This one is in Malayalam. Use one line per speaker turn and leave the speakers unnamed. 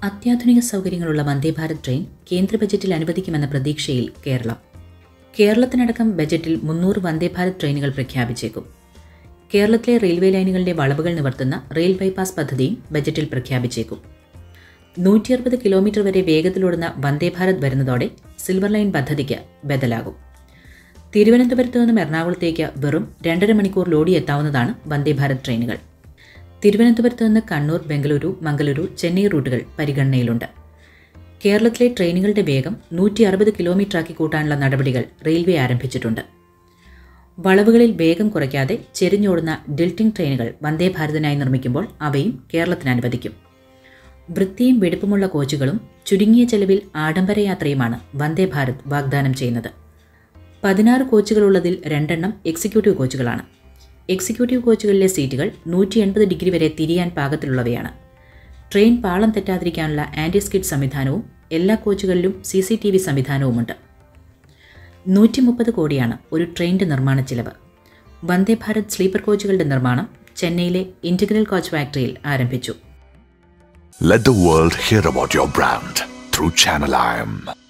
അത്യാധുനിക സൗകര്യങ്ങളുള്ള വന്ദേഭാരത് ട്രെയിൻ കേന്ദ്ര ബജറ്റിൽ അനുവദിക്കുമെന്ന പ്രതീക്ഷയിൽ കേരളം കേരളത്തിനടക്കം ബജറ്റിൽ മുന്നൂറ് വന്ദേഭാരത് ട്രെയിനുകൾ പ്രഖ്യാപിച്ചേക്കും കേരളത്തിലെ റെയിൽവേ ലൈനുകളുടെ വളവുകൾ നിവർത്തുന്ന റെയിൽ ബൈപ്പാസ് പദ്ധതിയും ബജറ്റിൽ പ്രഖ്യാപിച്ചേക്കും നൂറ്റി അറുപത് കിലോമീറ്റർ വരെ വേഗത്തിലോടുന്ന വന്ദേഭാരത് വരുന്നതോടെ സിൽവർ ലൈൻ പദ്ധതിക്ക് ബദലാകും തിരുവനന്തപുരത്ത് നിന്നും എറണാകുളത്തേക്ക് വെറും രണ്ടര മണിക്കൂർ ലോടി എത്താവുന്നതാണ് വന്ദേഭാരത് ട്രെയിനുകൾ തിരുവനന്തപുരത്ത് നിന്ന് കണ്ണൂർ ബംഗളൂരു മംഗളൂരു ചെന്നൈ റൂട്ടുകൾ പരിഗണനയിലുണ്ട് കേരളത്തിലെ ട്രെയിനുകളുടെ വേഗം നൂറ്റി അറുപത് കിലോമീറ്ററാക്കി കൂട്ടാനുള്ള നടപടികൾ റെയിൽവേ ആരംഭിച്ചിട്ടുണ്ട് വളവുകളിൽ വേഗം കുറയ്ക്കാതെ ചെരിഞ്ഞോടുന്ന ഡിൽറ്റിംഗ് ട്രെയിനുകൾ വന്ദേഭാരതിനായി നിർമ്മിക്കുമ്പോൾ അവയും കേരളത്തിന് അനുവദിക്കും വൃത്തിയും വെടുപ്പുമുള്ള കോച്ചുകളും ചുരുങ്ങിയ ചെലവിൽ ആഡംബര യാത്രയുമാണ് വന്ദേഭാരത് വാഗ്ദാനം ചെയ്യുന്നത് പതിനാറ് കോച്ചുകളുള്ളതിൽ രണ്ടെണ്ണം എക്സിക്യൂട്ടീവ് കോച്ചുകളാണ് എക്സിക്യൂട്ടീവ് കോച്ചുകളിലെ സീറ്റുകൾ നൂറ്റി എൺപത് ഡിഗ്രി വരെ തിരിയാൻ പാകത്തിലുള്ളവയാണ് ട്രെയിൻ പാളം തെറ്റാതിരിക്കാനുള്ള ആൻറ്റി സ്കിഡ് സംവിധാനവും എല്ലാ കോച്ചുകളിലും സി സി ടി വി സംവിധാനവുമുണ്ട് നൂറ്റി മുപ്പത് കോടിയാണ് ഒരു ട്രെയിനിൻ്റെ നിർമ്മാണ ചിലവ് വന്ദേ ഭാരത് സ്ലീപ്പർ കോച്ചുകളുടെ നിർമ്മാണം ചെന്നൈയിലെ ഇൻറ്റഗ്രൽ കോച്ച് ഫാക്ടറിയിൽ ആരംഭിച്ചു
Let the world hear about your brand through Channel IM.